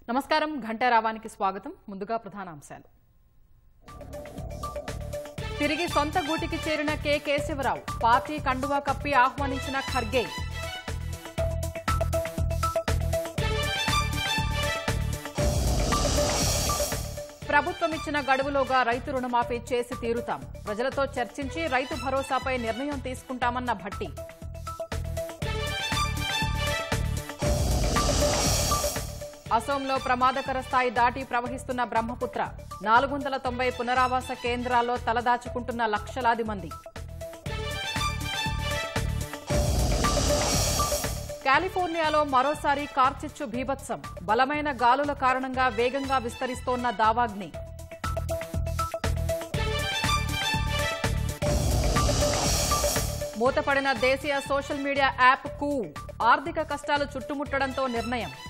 నమస్కారం ఘంటారావానికి స్వాగతం ముందుగా ప్రధానాంశాలు తిరిగి సొంత గూటికి చేరిన కె కేశవరావు పార్టీ కండువా కప్పి ఆహ్వానించిన ఖర్గే ప్రభుత్వం ఇచ్చిన గడువులోగా రైతు రుణమాఫీ చేసి తీరుతాం ప్రజలతో చర్చించి రైతు భరోసాపై నిర్ణయం తీసుకుంటామన్న భట్టి అసోంలో ప్రమాదకర స్థాయి దాటి ప్రవహిస్తున్న బ్రహ్మపుత్ర నాలుగు వందల తొంభై పునరావాస కేంద్రాల్లో తలదాచుకుంటున్న లక్షలాది మంది కాలిఫోర్నియాలో మరోసారి కార్చిచ్చు భీభత్సం బలమైన గాలుల కారణంగా వేగంగా విస్తరిస్తోన్న దావాగ్ని మూతపడిన దేశీయ సోషల్ మీడియా యాప్ కూ ఆర్థిక కష్టాలు చుట్టుముట్టడంతో నిర్ణయం